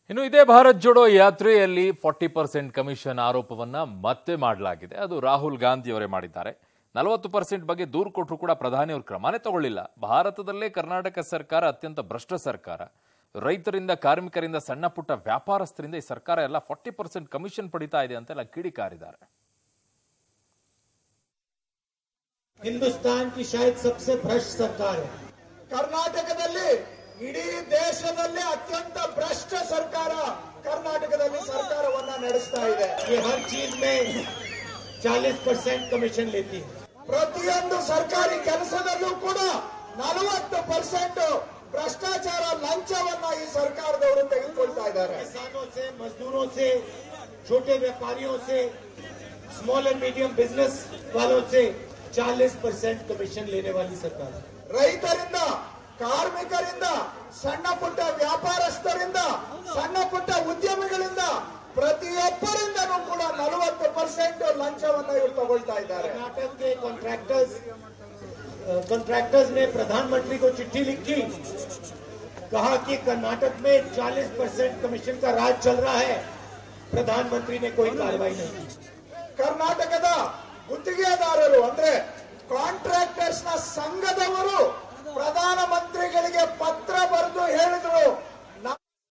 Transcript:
ಇನ್ನು ಇದೇ ಭಾರತ್ ಜೋಡೋ ಯಾತ್ರೆಯಲ್ಲಿ ಫಾರ್ಟಿ ಪರ್ಸೆಂಟ್ ಕಮಿಷನ್ ಆರೋಪವನ್ನ ಮತ್ತೆ ಮಾಡಲಾಗಿದೆ ಅದು ರಾಹುಲ್ ಗಾಂಧಿ ಅವರೇ ಮಾಡಿದ್ದಾರೆ ನಲವತ್ತು ಪರ್ಸೆಂಟ್ ಬಗ್ಗೆ ದೂರು ಕೊಟ್ಟರು ಕೂಡ ಪ್ರಧಾನಿ ಅವರು ಕ್ರಮನೇ ತಗೊಳ್ಳಿಲ್ಲ ಭಾರತದಲ್ಲೇ ಕರ್ನಾಟಕ ಸರ್ಕಾರ ಅತ್ಯಂತ ಭ್ರಷ್ಟ ಸರ್ಕಾರ ರೈತರಿಂದ ಕಾರ್ಮಿಕರಿಂದ ಸಣ್ಣ ಪುಟ್ಟ ವ್ಯಾಪಾರಸ್ಥರಿಂದ ಈ ಸರ್ಕಾರ ಎಲ್ಲ ಫಾರ್ಟಿ ಪರ್ಸೆಂಟ್ ಕಮಿಷನ್ ಪಡಿತಾ ಇದೆ ಅಂತೆಲ್ಲ ಕಿಡಿಕಾರಿದ್ದಾರೆ हिंदुस्तान की शायद सबसे भ्रष्ट सरकार है ಕರ್ನಾಟಕದಲ್ಲಿ ಇಡೀ ದೇಶದಲ್ಲಿ ಅತ್ಯಂತ ಭ್ರಷ್ಟ ಸರ್ಕಾರ ಕರ್ನಾಟಕದಲ್ಲಿ ಸರ್ಕಾರವನ್ನ ನಡೆಸ್ತಾ ಇದೆ ये हर चीज में 40 परसेंट कमीशन लेती है ಪ್ರತಿಯೊಂದು ಸರ್ಕಾರಿ ಕೆಲಸದಲ್ಲೂ ಕೂಡ ನಲವತ್ತು ಪರ್ಸೆಂಟ್ ಭ್ರಷ್ಟಾಚಾರ ಲಂಚವನ್ನ ಈ ಸರ್ಕಾರದವರು ತೆಗೆದುಕೊಳ್ತಾ ಇದ್ದಾರೆ किसानों से मजदूरों से छोटे व्यापारियों से स्मॉल एंड मीडियम बिजनेस वालों से 40 परसेंट कमीशन लेने वाली सरकार ರೈತರಿಂದ ಕಾರ್ಮಿಕರಿಂದ ಸಣ್ಣ ಪುಟ್ಟ ವ್ಯಾಪಾರಸ್ಥರಿಂದ ಸಣ್ಣ ಪುಟ್ಟ ಉದ್ಯಮಿಗಳಿಂದ ಪ್ರತಿಯೊಬ್ಬರಿಂದನೂ ಕೂಡ ನಲವತ್ತು ಪರ್ಸೆಂಟ್ ಲಂಚವನ್ನ ಇವರು ತಗೊಳ್ತಾ ಇದ್ದಾರೆ कर्नाटक के कॉन्ट्रैक्टर्स कॉन्ट्रैक्टर्स ने प्रधानमंत्री को चिट्ठी लिखी कहा कि कर्नाटक में 40 परसेंट कमीशन का राज चल रहा है प्रधानमंत्री ने कोई कार्रवाई नहीं की ಕರ್ನಾಟಕದ ಗುತ್ತಿಗೆದಾರರು ಅಂದ್ರೆ ಕಾಂಟ್ರಾಕ್ಟರ್ಸ್ ನ ಸಂಘದವರು